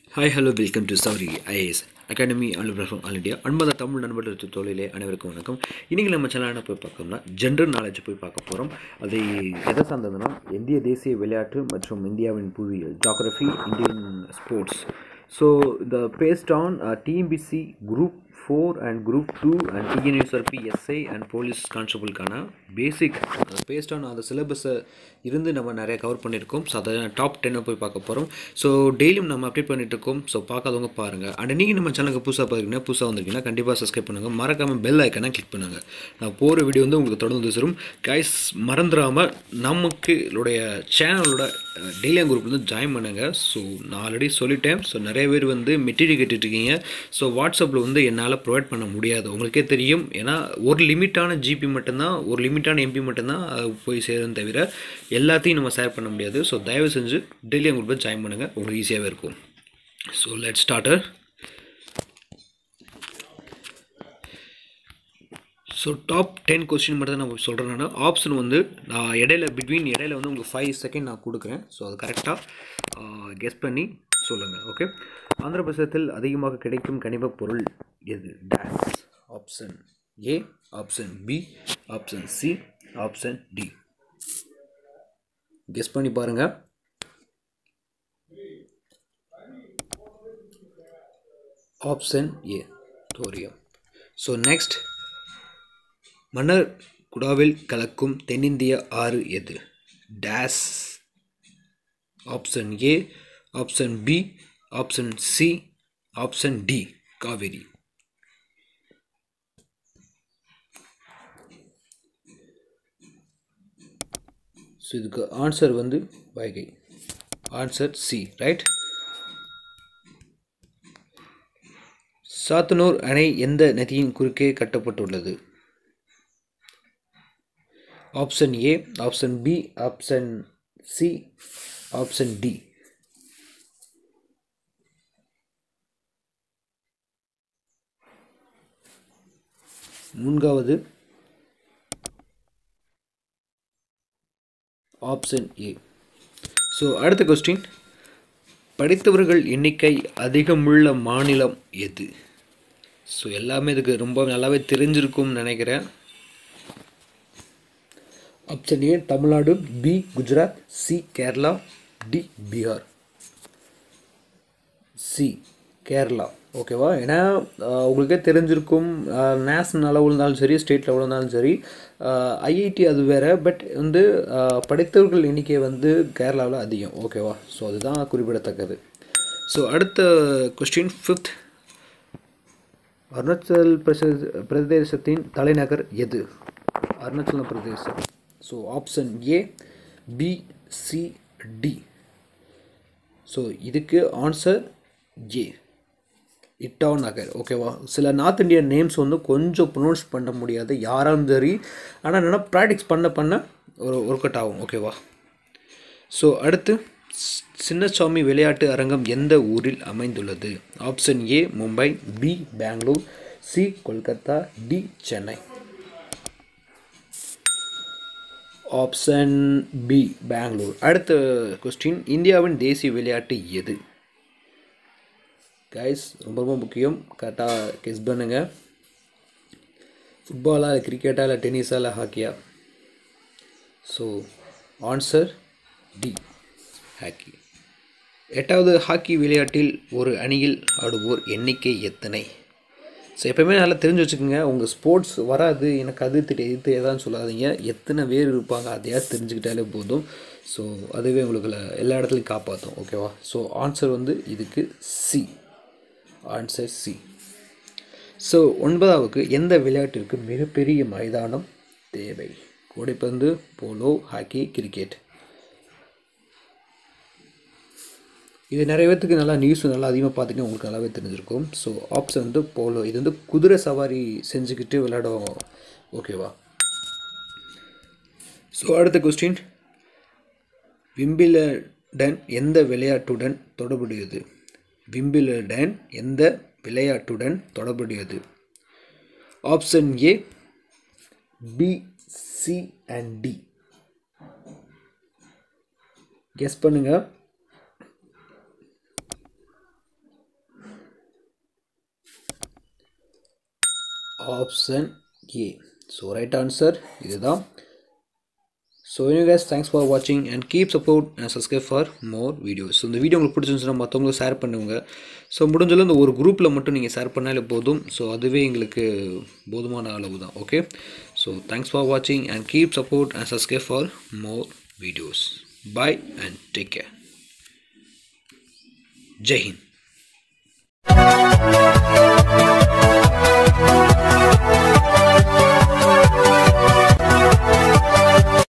hi hello welcome to Sowri IAS academy அலுவலகம் all India அன்பத தமிழ் நண்பர்கள் தொழிலே அனைவருக்கும் வணக்கம் இன்றைக்கி நம்ம சேனலில் போய் பார்க்கணும்னா ஜென்ரல் நாலேஜ் போய் பார்க்க போகிறோம் அது எதை சார்ந்ததுன்னா இந்திய தேசிய விளையாட்டு மற்றும் இந்தியாவின் புவியியல் geography Indian sports so the based on TNPSC group four and group two and TNUSRB SI and police கான்ஸ்டபுளுக்கான பேசிக் பேஸ்ட் ஆன் அந்த சிலபஸை இருந்து நம்ம நிறைய கவர் பண்ணியிருக்கோம் ஸோ அதை டாப் டென்னை போய் பார்க்க போகிறோம் ஸோ டெய்லியும் நம்ம அப்டேட் பண்ணிட்டு இருக்கோம் ஸோ பார்க்காதவங்க பாருங்கள் அண்ட் நீங்கள் நம்ம சேனலுக்கு புதுசாக பார்க்குறீங்கன்னா புதுசாக வந்திருக்கீங்கன்னா கண்டிப்பாக சப்ஸ்கிரைப் பண்ணுங்கள் மறக்காமல் பெல் ஐக்கனை கிளிக் பண்ணுங்கள் நான் போகிற வீடியோ வந்து உங்களுக்கு தொடர்ந்து சேரும் கைஸ் மறந்துடாமல் நமக்கு உடைய சேனலோட டெய்லியம் குரூப் வந்து ஜாயின் பண்ணுங்கள் ஸோ நான் ஆல்ரெடி சொல்லிட்டேன் ஸோ நிறைய பேர் வந்து மெட்டீரியல் கேட்டுட்ருக்கீங்க ஸோ வாட்ஸ்அப்பில் வந்து என்னால் ப்ரொவைட் பண்ண முடியாது உங்களுக்கே தெரியும் ஏன்னா ஒரு லிமிட்டான ஜிபி மட்டும்தான் ஒரு லிமிட்டான எம்பி மட்டும்தான் அது போய் சேரும் தவிர எல்லாத்தையும் நம்ம ஷேர் பண்ண முடியாது ஸோ தயவு செஞ்சு டெய்லியம் குரூப்பில் ஜாயின் பண்ணுங்கள் உங்களுக்கு ஈஸியாகவே இருக்கும் so let's start so top ten question மட்டும் தான் நான் சொல்கிறேன் நான் ஆப்ஷன் வந்து நான் இடையில பிட்வீன் இடையில வந்து உங்களுக்கு ஃபைவ் செகண்ட் நான் கொடுக்குறேன் ஸோ அது கரெக்டாக கெஸ் பண்ணி சொல்லுங்கள் ஓகே ஆந்திர பிரதேசத்தில் அதிகமாக கிடைக்கும் கனிமப் பொருள் எது டேஸ் option A option B option C option D guess பண்ணி பாருங்கள் option A thorium so next மன்னர் குடாவில் கலக்கும் தென்னிந்திய ஆறு எது டேஸ் option A option B option C option D Kaveri so இதுக்கு ஆன்சர் வந்து Vaigai answer C right Sathanur அணை எந்த நதியின் குறுக்கே கட்டப்பட்டுள்ளது option A option B option C option D மூன்றாவது ஆப்ஷன் ஏ ஸோ அடுத்த கொஸ்டின் படித்தவர்கள் எண்ணிக்கை அதிகமுள்ள மாநிலம் எது ஸோ எல்லாமே இதுக்கு ரொம்ப நல்லாவே தெரிஞ்சிருக்கும்னு நினைக்கிறேன் option A Tamil Nadu B Gujarat C Kerala D Bihar C Kerala ஓகேவா ஏன்னா உங்களுக்கே தெரிஞ்சிருக்கும் நேஷனல் அளவில் இருந்தாலும் சரி ஸ்டேட் லெவலில் இருந்தாலும் சரி ஐஐடி அது வேறு பட் வந்து படித்தவர்கள் எண்ணிக்கை வந்து கேரளாவில் அதிகம் ஓகேவா ஸோ அதுதான் குறிப்பிடத்தக்கது ஸோ அடுத்த கொஸ்டின் ஃபிஃப்த் அருணாச்சல் பிரதேச பிரதேசத்தின் தலைநகர் எது Arunachal Pradesh so option A B C D so இதுக்கு ஆன்சர் ஏ இட்டா நகர் ஓகேவா சில நார்த் இந்தியன் நேம்ஸ் வந்து கொஞ்சம் ப்ரொனவுன்ஸ் பண்ண முடியாது யாராலும் சரி ஆனால் என்னென்னா ப்ராக்டிக்ஸ் பண்ண பண்ண ஒரு ஒர்க் அவுட் ஆகும் ஓகேவா ஸோ அடுத்து சின்னசாமி விளையாட்டு அரங்கம் எந்த ஊரில் அமைந்துள்ளது option A Mumbai B Bengaluru C Kolkata D Chennai option B Bengaluru அடுத்த கொஸ்டின் இந்தியாவின் தேசிய விளையாட்டு எது கைஸ் ரொம்ப ரொம்ப முக்கியம் கரெக்டாக கெஸ் பண்ணுங்கள் ஃபுட்பாலா இல்லை கிரிக்கெட்டா இல்லை டென்னிஸா இல்லை ஹாக்கியா ஸோ ஆன்சர் டி ஹாக்கி எட்டாவது ஹாக்கி விளையாட்டில் ஒரு அணியில் ஆடுவோர் எண்ணிக்கை எத்தனை ஸோ எப்போயுமே நல்லா தெரிஞ்சு வச்சுக்கோங்க உங்கள் ஸ்போர்ட்ஸ் வராது எனக்கு அது தெரியாது இது தெரியாதான்னு சொல்லாதீங்க எத்தனை பேர் இருப்பாங்க அதையாவது தெரிஞ்சுக்கிட்டாலே போதும் ஸோ அதுவே உங்களுக்கு எல்லா இடத்துலையும் காப்பாற்றும் ஓகேவா ஸோ ஆன்சர் வந்து இதுக்கு சி ஆன்சர் சி ஸோ ஒன்பதாவுக்கு எந்த விளையாட்டிற்கு மிகப்பெரிய மைதானம் தேவை கூடைப்பந்து போலோ ஹாக்கி கிரிக்கெட் இது நிறைய பேர்த்துக்கு நல்லா நியூஸ் நல்லா அதிகமாக பார்த்துட்டு உங்களுக்கு நல்லாவே தெரிஞ்சிருக்கும் ஸோ ஆப்ஷன் வந்து போலோ இது வந்து குதிரை சவாரி செஞ்சுக்கிட்டு விளையாடும் ஓகேவா ஸோ அடுத்த கொஸ்டின் விம்பிளடன் எந்த விளையாட்டுடன் தொடர்புடையது விம்பிளடன் எந்த விளையாட்டுடன் தொடர்புடையது option A B C and D guess பண்ணுங்கள் option A so right answer இதுதான் so you guys thanks for வாட்சிங் and keep support and subscribe for more videos so இந்த வீடியோ உங்களுக்கு பிடிச்சிருந்துச்சுன்னா மற்றவங்களுக்கு ஷேர் பண்ணுங்க ஸோ முடிஞ்சளவு இந்த ஒரு குரூப்பில் மட்டும் நீங்கள் ஷேர் பண்ணாலே போதும் ஸோ அதுவே எங்களுக்கு போதுமான அளவு தான் ஓகே ஸோ தேங்க்ஸ் ஃபார் வாட்சிங் and keep support and subscribe for more videos bye and take care Jai Hind